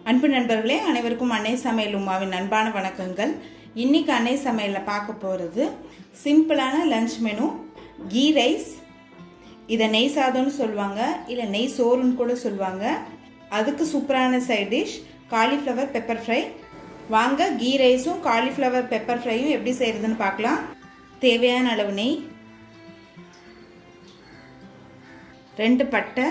அன்பு நண்பர்களே அனைவருக்கும் அன்னை சமையல் உமாவின் அன்பான வணக்கங்கள் இன்னைக்கு அன்னை சமையலில் பார்க்க போகிறது சிம்பிளான லஞ்ச் மெனு கீ ரைஸ் இதை நெய் சாதம்னு சொல்லுவாங்க இல்லை நெய் சோறுன்னு கூட சொல்லுவாங்க அதுக்கு சூப்பரான side dish cauliflower pepper fry வாங்க கீ ரைஸும் காலிஃப்ளவர் பெப்பர் ஃப்ரையும் எப்படி செய்கிறதுன்னு பார்க்கலாம் தேவையான அளவு நெய் ரெண்டு பட்டை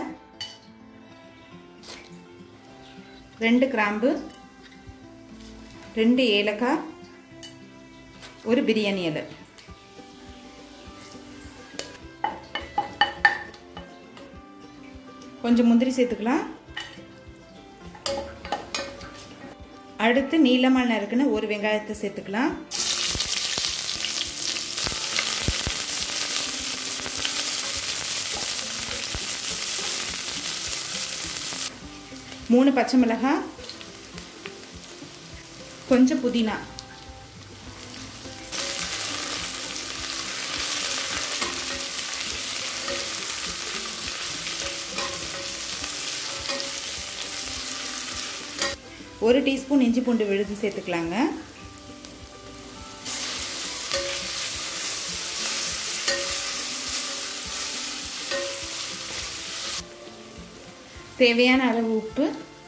ரெண்டு கிராம்பு ரெண்டு ஏலக்காய் ஒரு பிரியாணி இலை கொஞ்சம் முந்திரி சேர்த்துக்கலாம் அடுத்து நீளமான இருக்குன்னு ஒரு வெங்காயத்தை சேர்த்துக்கலாம் மூணு பச்சை மிளகாய் கொஞ்சம் புதினா ஒரு டீஸ்பூன் இஞ்சி பூண்டு விழுது சேர்த்துக்கலாங்க தேவையான அளவு உப்பு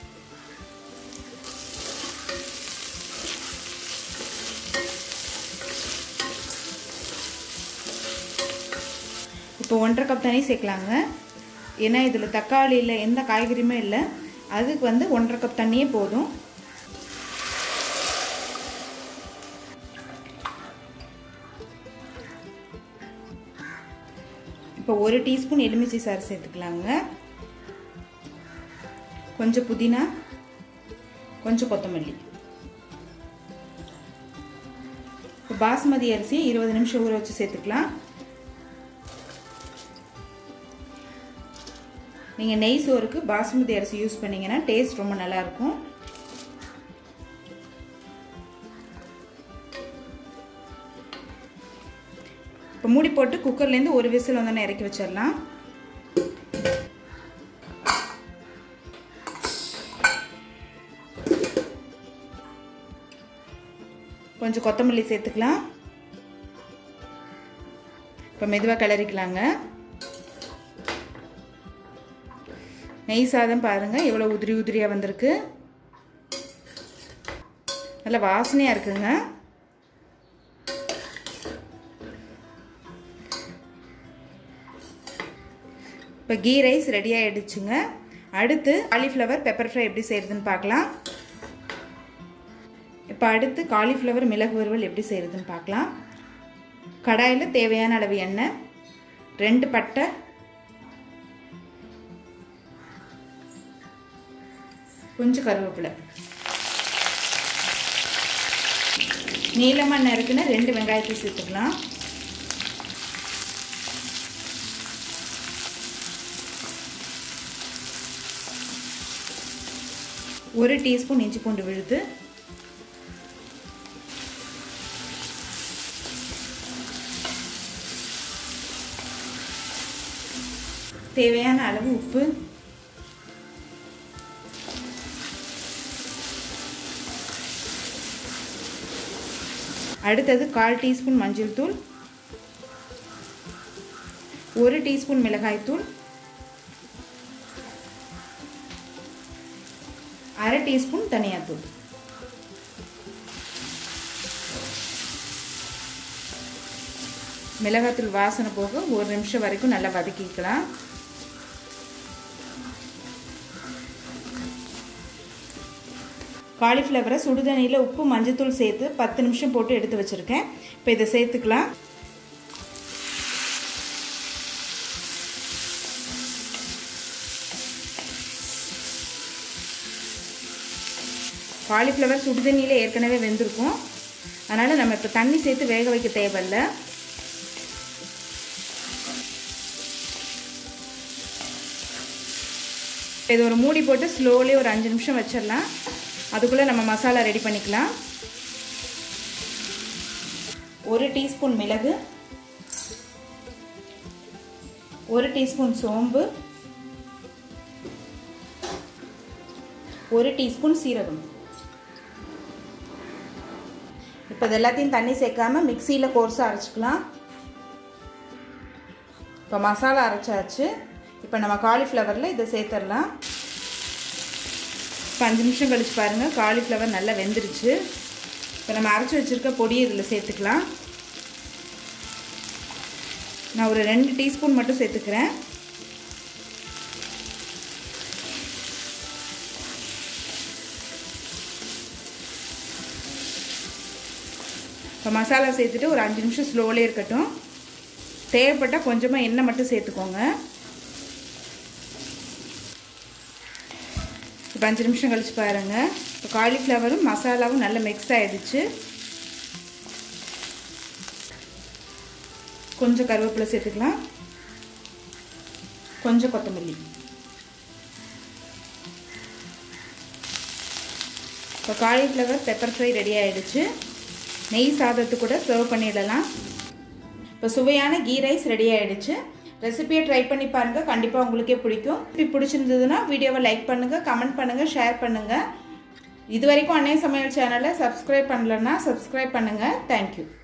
இப்போ ஒன்றரை கப் தண்ணி சேர்க்கலாங்க ஏன்னா இதில் தக்காளி இல்லை எந்த காய்கறியுமே இல்லை அதுக்கு வந்து ஒன்றரை கப் தண்ணியே போதும் இப்போ ஒரு டீஸ்பூன் எலுமிச்சை சாறு சேர்த்துக்கலாங்க கொஞ்சம் புதினா கொஞ்சம் கொத்தமல்லி இப்போ பாஸ்மதி அரிசி இருபது நிமிஷம் ஊற வச்சு சேர்த்துக்கலாம் நீங்கள் நெய் சோறுக்கு பாஸ்மதி அரிசி யூஸ் பண்ணிங்கன்னா டேஸ்ட் ரொம்ப நல்லாயிருக்கும் இப்போ மூடி போட்டு குக்கர்லேருந்து ஒரு விசில் வந்தோன்னே இறக்கி வச்சிடலாம் கொஞ்சம் கொத்தமல்லி சேர்த்துக்கலாம் இப்போ மெதுவாக கிளறிக்கலாங்க நெய் சாதம் பாருங்கள் எவ்வளோ உதிரி உதிரியாக வந்திருக்கு நல்ல வாசனையாக இருக்குங்க இப்போ கீ ரைஸ் ரெடி ஆகிடுச்சுங்க அடுத்து காலிஃப்ளவர் பெப்பர் ஃப்ரை எப்படி செய்கிறதுன்னு பார்க்கலாம் இப்போ அடுத்து காலிஃப்ளவர் மிளகு வறுவல் எப்படி செய்கிறதுன்னு பார்க்கலாம் கடாயில் தேவையான அளவு எண்ணெய் ரெண்டு பட்டை கொஞ்சம் கருவேப்பிலை நீளமாக நறுக்குன்னு ரெண்டு வெங்காயத்தை சேர்த்துக்கலாம் ஒரு டீஸ்பூன் இஞ்சி பூண்டு விழுது தேவையான அளவு உப்பு அடுத்தது கால் டீஸ்பூன் மஞ்சள் தூள் ஒரு டீஸ்பூன் மிளகாய் தூள் அரை டீஸ்பூன் தனியாத்தூள் மிளகாத்தூள் வாசனை போக ஒரு நிமிஷம் வரைக்கும் நல்லா வதக்கிக்கலாம் காலிஃப்ளவரை சுடுதண்ணியில் உப்பு மஞ்சத்தூள் சேர்த்து பத்து நிமிஷம் போட்டு எடுத்து வச்சுருக்கேன் இப்போ இதை சேர்த்துக்கலாம் காலிஃப்ளவர் சுடுதண்ணியில் ஏற்கனவே வெந்திருக்கும் அதனால் நம்ம இப்போ தண்ணி சேர்த்து வேக வைக்க தேவையில்ல இது ஒரு மூடி போட்டு ஸ்லோலி ஒரு அஞ்சு நிமிஷம் வச்சிடலாம் அதுக்குள்ளே நம்ம மசாலா ரெடி பண்ணிக்கலாம் ஒரு டீஸ்பூன் மிளகு ஒரு டீஸ்பூன் சோம்பு ஒரு டீஸ்பூன் சீரகம் இப்போ இது எல்லாத்தையும் தண்ணி சேர்க்காம மிக்சியில் கோர்ஸாக அரைச்சிக்கலாம் இப்போ மசாலா அரைச்சாச்சு இப்போ நம்ம காலிஃப்ளவரில் இதை சேர்த்துடலாம் இப்போ அஞ்சு நிமிஷம் கழிச்சு பாருங்கள் காலிஃப்ளவர் நல்லா வெந்துருச்சு இப்போ நம்ம அரைச்சி வச்சுருக்க பொடியை இதில் சேர்த்துக்கலாம் நான் ஒரு ரெண்டு டீஸ்பூன் மட்டும் சேர்த்துக்கிறேன் இப்போ மசாலா சேர்த்துட்டு ஒரு அஞ்சு நிமிஷம் ஸ்லோலே இருக்கட்டும் தேவைப்பட்டால் கொஞ்சமாக எண்ணெய் மட்டும் சேர்த்துக்கோங்க இப்போ அஞ்சு நிமிஷம் கழிச்சு பாருங்கள் இப்போ காலிஃப்ளவரும் மசாலாவும் நல்லா மிக்ஸ் ஆகிடுச்சு கொஞ்சம் கருவேப்பிலை சேர்த்துக்கலாம் கொஞ்சம் கொத்தமல்லி இப்போ காலிஃப்ளவர் பெப்பர் ஃப்ரை ரெடி ஆகிடுச்சு நெய் சாதத்து கூட சர்வ் பண்ணிடலாம் இப்போ சுவையான கீ ரைஸ் ரெடி ஆகிடுச்சு ரெசிபியை ட்ரை பண்ணி பாருங்கள் கண்டிப்பாக உங்களுக்கே பிடிக்கும் இப்படி பிடிச்சிருந்ததுன்னா வீடியோவை லைக் பண்ணுங்கள் கமெண்ட் பண்ணுங்கள் ஷேர் பண்ணுங்கள் இது வரைக்கும் அன்னை சமையல் சேனலை சப்ஸ்கிரைப் பண்ணலன்னா சப்ஸ்கிரைப் பண்ணுங்கள் தேங்க்யூ